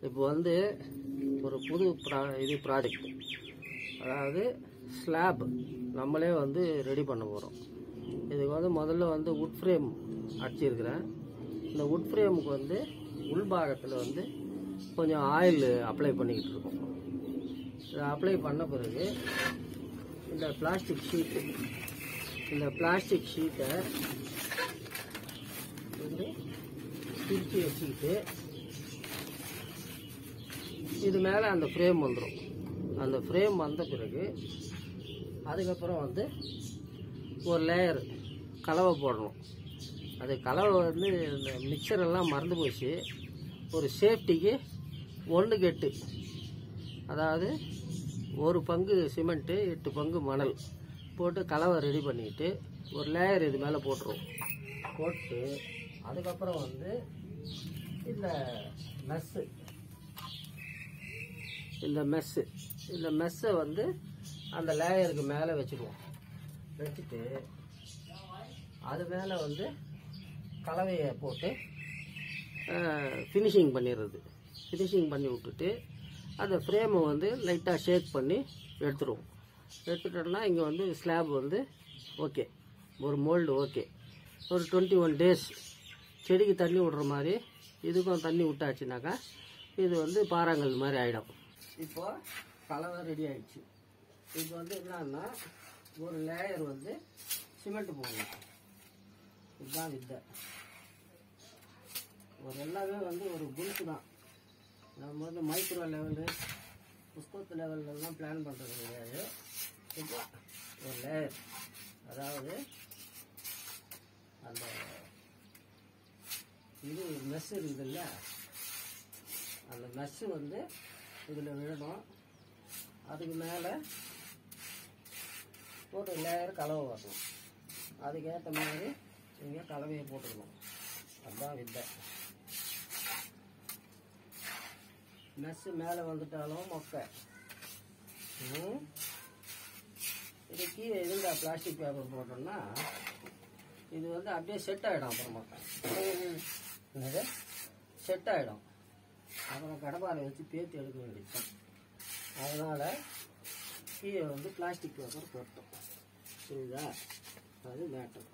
இப்போ வந்து ஒரு புது ப்ரா இது ப்ராஜெக்ட் அதாவது ஸ்லாப் நம்மளே வந்து ரெடி பண்ண போகிறோம் இதுக்கு வந்து முதல்ல வந்து உட் ஃப்ரேம் அடிச்சிருக்கிறேன் இந்த உட் ஃப்ரேமுக்கு வந்து உள்பாகத்தில் வந்து கொஞ்சம் ஆயில் அப்ளை பண்ணிக்கிட்டு இருக்கோம் இதை அப்ளை பண்ண பிறகு இந்த பிளாஸ்டிக் ஷீட்டு இந்த பிளாஸ்டிக் ஷீட்டை வந்து பிரித்து வச்சுக்கிட்டு இது மேலே அந்த ஃப்ரேம் வந்துடும் அந்த ஃப்ரேம் வந்த பிறகு அதுக்கப்புறம் வந்து ஒரு லேயர் கலவை போடணும் அது கலவை வந்து இந்த மிக்சர் எல்லாம் மறந்து போச்சு ஒரு சேஃப்டிக்கு ஒன்றுக்கு எட்டு அதாவது ஒரு பங்கு சிமெண்ட்டு எட்டு பங்கு மணல் போட்டு கலவை ரெடி பண்ணிட்டு ஒரு லேயர் இது மேலே போட்டுருவோம் போட்டு அதுக்கப்புறம் வந்து இந்த மெஸ்ஸு இந்த மெஸ்ஸு இந்த மெஸ்ஸை வந்து அந்த லேயருக்கு மேலே வச்சுடுவோம் வச்சுட்டு அது மேலே வந்து கலவையை போட்டு ஃபினிஷிங் பண்ணிடுறது ஃபினிஷிங் பண்ணி விட்டுட்டு அந்த ஃப்ரேமை வந்து லைட்டாக ஷேக் பண்ணி எடுத்துருவோம் எடுத்துட்டோம்னா இங்கே வந்து ஸ்லாப் வந்து ஓகே ஒரு மோல்டு ஓகே ஒரு டுவெண்ட்டி ஒன் டேஸ் செடிக்கு தண்ணி விடுற மாதிரி இதுக்கும் தண்ணி விட்டாச்சுனாக்கா இது வந்து பாறாங்கல் மாதிரி ஆகிடும் இப்போ கலவை ரெடி ஆயிடுச்சு இப்போ வந்து என்னன்னா ஒரு லேயர் வந்து சிமெண்ட் போடணும் இதுதான் வித்தை ஒரு எல்லாமே வந்து ஒரு குல்ஸ் தான் நம்ம வந்து மைக்ரோ லெவலு புஷ்பத்து லெவல்லலாம் பிளான் பண்ணுறது கிடையாது இப்போ ஒரு லேயர் அதாவது அந்த இது மெஸ் இருக்குதுல்ல அந்த மெஸ்ஸு வந்து இதில் விழணும் அதுக்கு மேலே ஒரு லேயர் கலவை வரணும் அதுக்கேற்ற மாதிரி நீங்கள் கலவையை போட்டுக்கணும் அதுதான் வித்தை மெஸ்ஸு மேலே வந்துட்டாலும் மொக்கை ம். இது கீழே இருந்தா பிளாஸ்டிக் பேப்பர் போட்டோம்னா இது வந்து அப்படியே செட் ஆகிடும் அப்புறமா என்னது செட் ஆகிடும் அப்புறம் கடப்பாரை வச்சு பேத்து எடுக்க வேண்டியது அதனால் கீழே வந்து பிளாஸ்டிக் பேப்பர் போட்டோம் புரியுதா அது மேட்டர்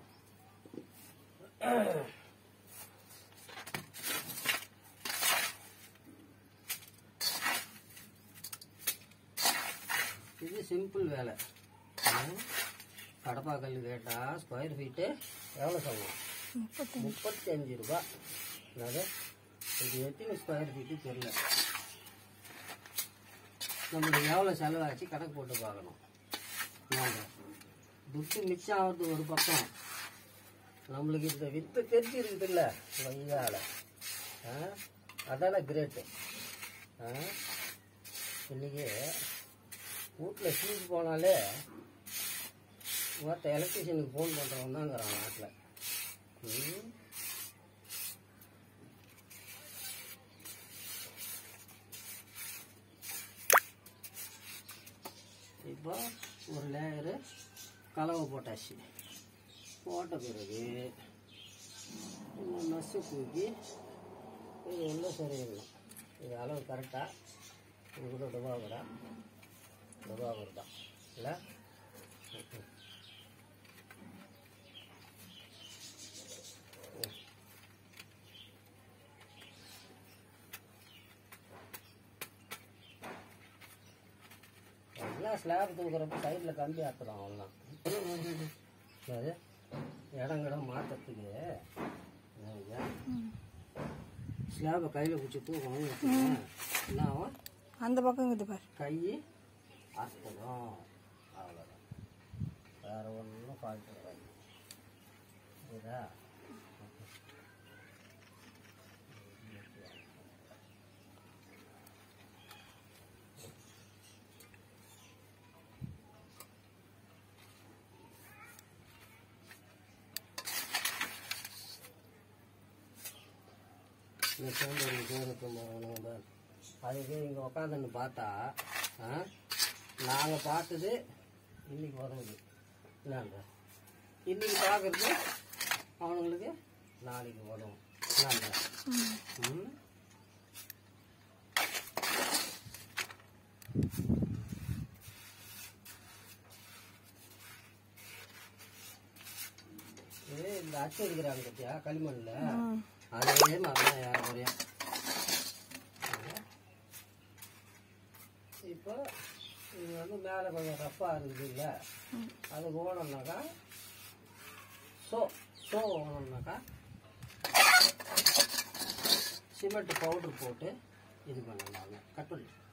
இது சிம்பிள் வேலை ம். கடப்பா கல் கேட்டால் ஸ்கொயர் ஃபீட்டு எவ்வளோ சொல்லணும் முப்பத்தஞ்சு ரூபா அதாவது இது எத்தனை ஸ்கொயர் ஃபீட்டு தெரியல நம்மளுக்கு எவ்வளோ செலவாச்சு கணக்கு போட்டு பார்க்கணும் நாங்கள் துட்டு மிச்சம் ஆகுறது ஒரு பக்கம் நம்மளுக்கு இந்த வித்து தெரிஞ்சு இருக்குதுல்ல வையால ஆ அதான கிரேட்டு ஆ இன்னைக்கு வீட்டில் ஃபீஸ் போனாலே ஒருத்த எலக்ட்ரிஷியனுக்கு ஃபோன் பண்ணுறவன் தாங்கிறான் நாட்டில் ம் இப்போ ஒரு லேயரு கலவை போட்டாச்சு போட்ட பிறகு இந்த நசு தூக்கி இது உள்ள சரியிடணும் இது அளவு கரெக்டாக இது கூட டுபாகுரா டுபாகுர் தான் இல்லை எல்லாம் ஸ்லாப் தூக்குறப்ப சைடில் கம்பி ஆத்துறோம் அவன்லாம் அது இடம் கிடம் மாற்றத்துக்கு ஸ்லாபை கையில் பிடிச்சி தூக்கணும் வச்சுக்கோங்க. என்ன ஆகும் அந்த பக்கம் இது பாரு கை அறுத்தணும் அவ்வளோதான் வேற ஒன்றும் ஃபால்ட் கிடையாது புரியுதா இந்த சோம்பேறி தூரத்து போகணும் அதுக்கு இங்கே உக்காந்துன்னு பார்த்தா நாங்கள் பார்த்தது இன்னைக்கு வருது என்னங்க இன்னைக்கு பார்க்கறது அவனுங்களுக்கு நாளைக்கு வரும் என்னங்க ம் இந்த அச்சு எடுக்கிறாங்க பத்தியா களிமண்ணில் ம். அதே மாதிரி தான் ஏறக்குறையா இப்போ இது வந்து மேலே கொஞ்சம் ரஃப்பாக இருக்குது இல்லை அது ஓடணுனாக்கா ஸோ ஸோ ஓடணுனாக்கா சிமெண்ட் பவுடர் போட்டு இது பண்ணலாங்க கட் பண்ணி